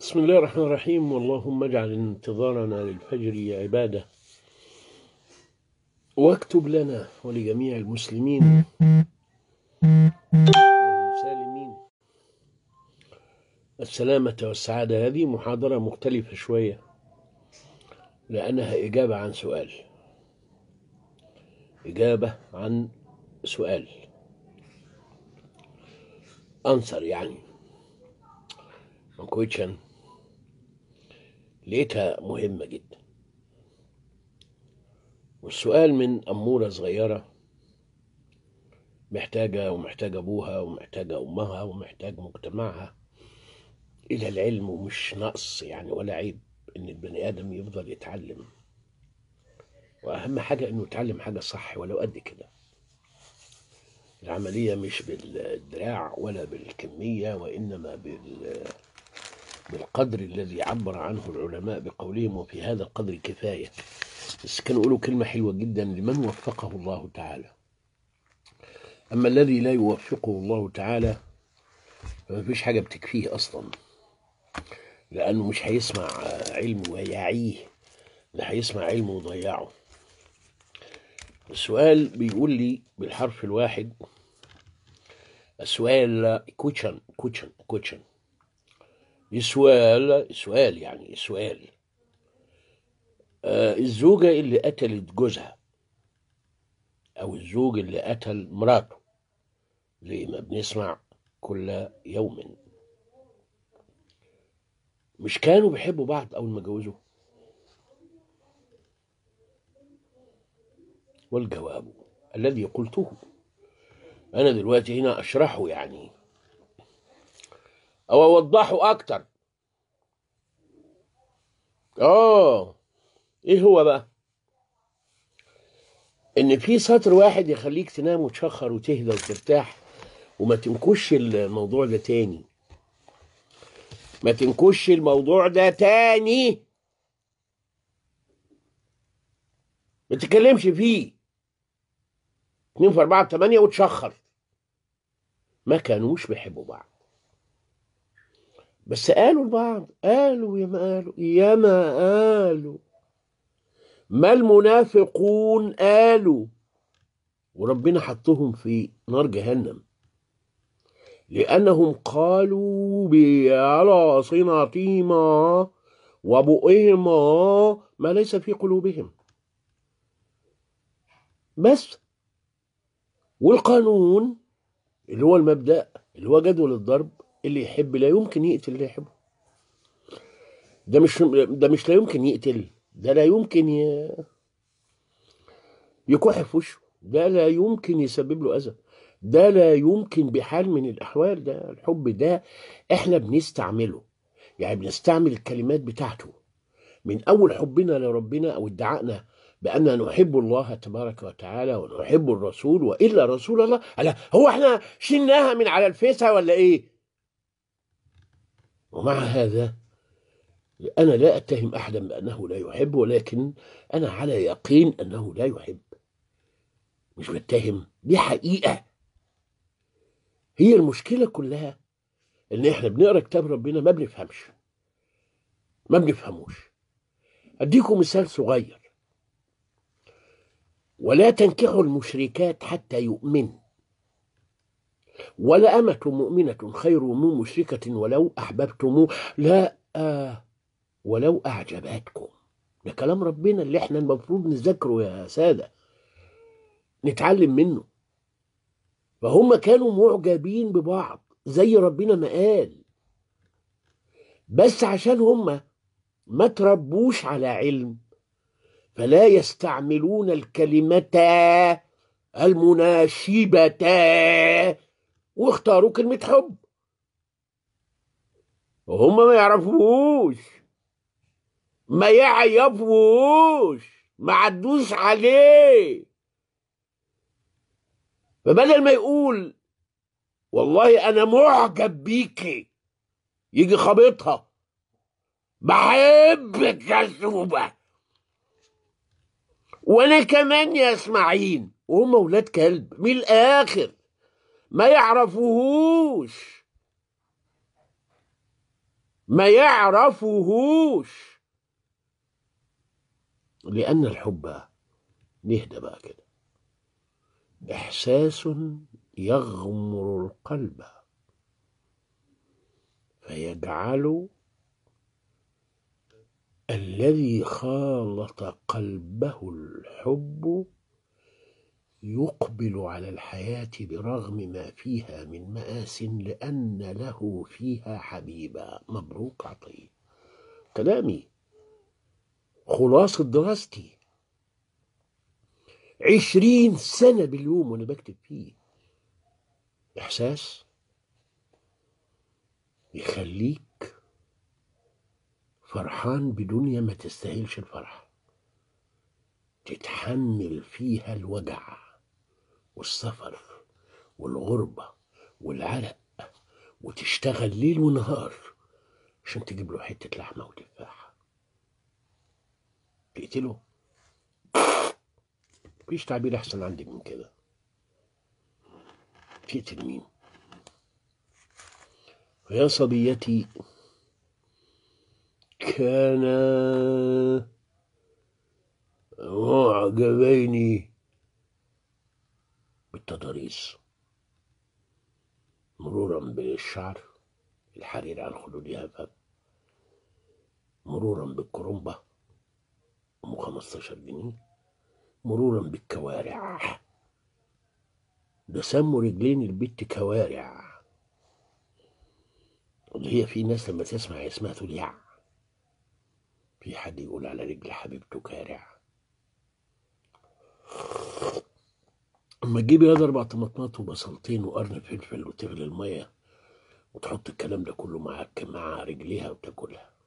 بسم الله الرحمن الرحيم واللهم اجعل انتظارنا للفجر عبادة واكتب لنا ولجميع المسلمين والمسالمين السلامة والسعادة هذه محاضرة مختلفة شوية لأنها إجابة عن سؤال إجابة عن سؤال أنصر يعني كويتشن لقيتها مهمة جدا والسؤال من أمورة صغيرة محتاجة ومحتاجة أبوها ومحتاجة أمها ومحتاج مجتمعها إلى العلم ومش نقص يعني ولا عيب إن البني آدم يفضل يتعلم وأهم حاجة إنه يتعلم حاجة صح ولو قد كده العملية مش بالدراع ولا بالكمية وإنما بال بالقدر الذي عبر عنه العلماء بقولهم وفي هذا القدر كفاية بس كانوا يقولوا كلمة حلوة جدا لمن وفقه الله تعالى أما الذي لا يوفقه الله تعالى فما فيش حاجة بتكفيه أصلا لأنه مش هيسمع علم ويعيه ده هيسمع علم ويضيعه السؤال بيقول لي بالحرف الواحد السؤال كوتشن كوتشن كوتشن السؤال سؤال يعني سؤال آه الزوجة اللي قتلت جوزها أو الزوج اللي قتل مراته زي ما بنسمع كل يوم مش كانوا بيحبوا بعض أول ما اتجوزوا والجواب الذي قلته أنا دلوقتي هنا أشرحه يعني أو أوضحه أكتر آه إيه هو بقى؟ إن في سطر واحد يخليك تنام وتشخر وتهدى وترتاح وما تنكش الموضوع ده تاني ما تنكش الموضوع ده تاني ما تتكلمش فيه اتنين في أربعة تمانية وتشخر ما كانوش بيحبوا بعض بس قالوا لبعض قالوا يا ما قالوا يا ما قالوا ما المنافقون قالوا وربنا حطهم في نار جهنم لأنهم قالوا بألسنتهما وبؤهما ما ليس في قلوبهم بس والقانون اللي هو المبدأ اللي هو جدول الضرب اللي يحب لا يمكن يقتل اللي يحبه ده مش ده مش لا يمكن يقتل ده لا يمكن ي... يكح في وشه ده لا يمكن يسبب له اذى ده لا يمكن بحال من الاحوال ده الحب ده احنا بنستعمله يعني بنستعمل الكلمات بتاعته من اول حبنا لربنا او ادعائنا بأننا نحب الله تبارك وتعالى ونحب الرسول وإلا رسول الله ألا هو احنا شلناها من على الفيسة ولا إيه ومع هذا أنا لا أتهم أحدا بأنه لا يحب ولكن أنا على يقين أنه لا يحب مش بتهم دي حقيقة هي المشكلة كلها إن إحنا بنقرأ كتاب ربنا ما بنفهمش ما بنفهموش أديكم مثال صغير ولا تنكحوا المشركات حتى يؤمن ولا أمة مؤمنة خير من مشركة ولو أحببتموه لا آه ولو أعجبتكم ده كلام ربنا اللي احنا المفروض نذاكره يا سادة نتعلم منه فهم كانوا معجبين ببعض زي ربنا ما قال بس عشان هم ما تربوش على علم فلا يستعملون الكلمة المناسبة واختاروا كلمة حب وهم ما يعرفوش ما يعيفوش ما عدوش عليه فبدل ما يقول والله انا معجب بيكي يجي خابطها بحبك يا شوبه وانا كمان يا اسماعيل وهم ولاد كلب من الاخر ما يعرفوهوش ما يعرفوهوش لأن الحب نهدى بقى كده إحساس يغمر القلب فيجعل الذي خالط قلبه الحب يقبل على الحياة برغم ما فيها من مآس لأن له فيها حبيبا مبروك عطية كلامي خلاصة دراستي عشرين سنة باليوم وأنا بكتب فيه إحساس يخليك فرحان بدنيا ما تستاهلش الفرح تتحمل فيها الوجع والسفر والغربة والعرق وتشتغل ليل ونهار عشان تجيب له حتة لحمة وتفاحة تقتله مفيش تعبير أحسن عندي من كده تقتل مين يا صبيتي كان معجبين بالتضاريس مرورا بالشعر الحرير على الخدود يهفف مرورا بالكرنبة أم 15 جنيه مرورا بالكوارع ده سموا رجلين البت كوارع اللي هي في ناس لما تسمع اسمها تقول يع في حد يقول على رجل حبيبته كارع اما تجيبي هذا اربع طماطمات وبصلتين وقرن فلفل وتغلي الميه وتحط الكلام ده كله مع مع رجليها وتاكلها